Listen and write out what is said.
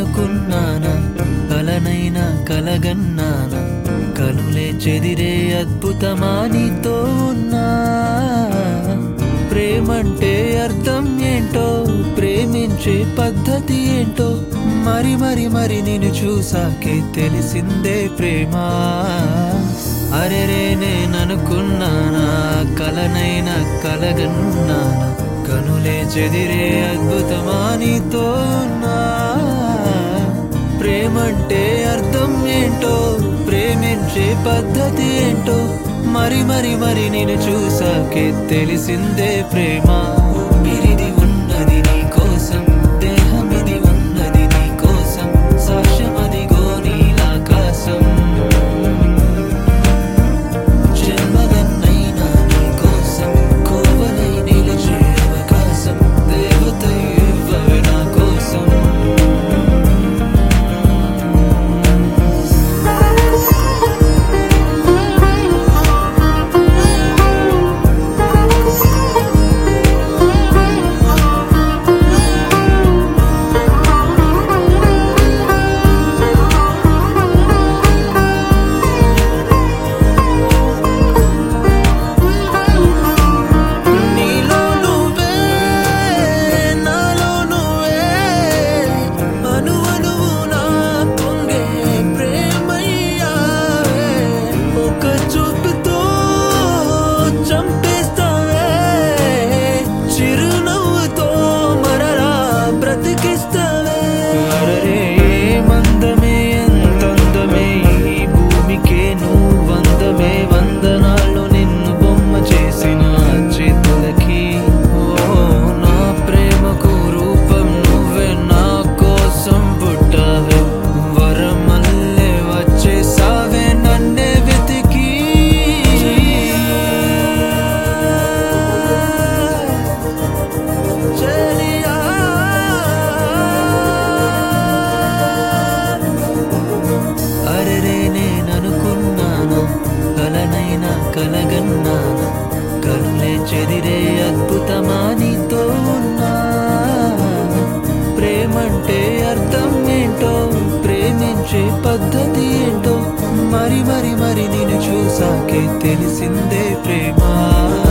అనుకున్నానా కలనైనా కలగన్నానా కనులే చెదిరే అద్భుతమా నీతో ఉన్నా ప్రేమంటే అర్థం ఏంటో ప్రేమించే పద్ధతి ఏంటో మరి మరి మరి నేను చూసాకే తెలిసిందే ప్రేమ అరెరే నేననుకున్నానా కలనైనా కలగన్నానా కనులే చెదిరే అద్భుతమా నీతో ఉన్నా ప్రేమంటే అర్థం ఏంటో ప్రేమించే పద్ధతి ఏంటో మరి మరి మరి నేను చూసాకే తెలిసిందే ప్రేమ ఊపిరిది ఉన్నది నీ కోసం దేహమిది ఉన్నది నీ కోసం సాక్ష్యమదిగో నీలాకాశం జన్మలన్నైనా నీ కోసం కోవలై నిలిచే అవకాశం దేవత ఇవ్వవే నా కోసం నీలో నువ్వే నాలో నువ్వే అను అణువు నా పొంగే ప్రేమయ్యావే ఒక చూపుతో చంపేస్తావే చిరునవ్వుతో మరలా బ్రతికిస్తావే అరే మందమే ఎంతందమే ఈ భూమికే నువ్వందమే వందనాలు నిన్ను బొమ్మ చేసిన చేతులకి ఓ నా ప్రేమకు రూపం నువ్వే నా కోసం పుట్టావే వరమల్లే వచ్చేసావే నన్నే వెతికి చెలియా అరెరే నేననుకున్నాను కలనైనా కలగన్నాను కనులే చెదిరే అద్భుతమా నీతో ఉన్నా ప్రేమంటే అర్థం ఏంటో ప్రేమించే పద్ధతి ఏంటో మరి మరి మరి నేను చూసాకే తెలిసిందే ప్రేమ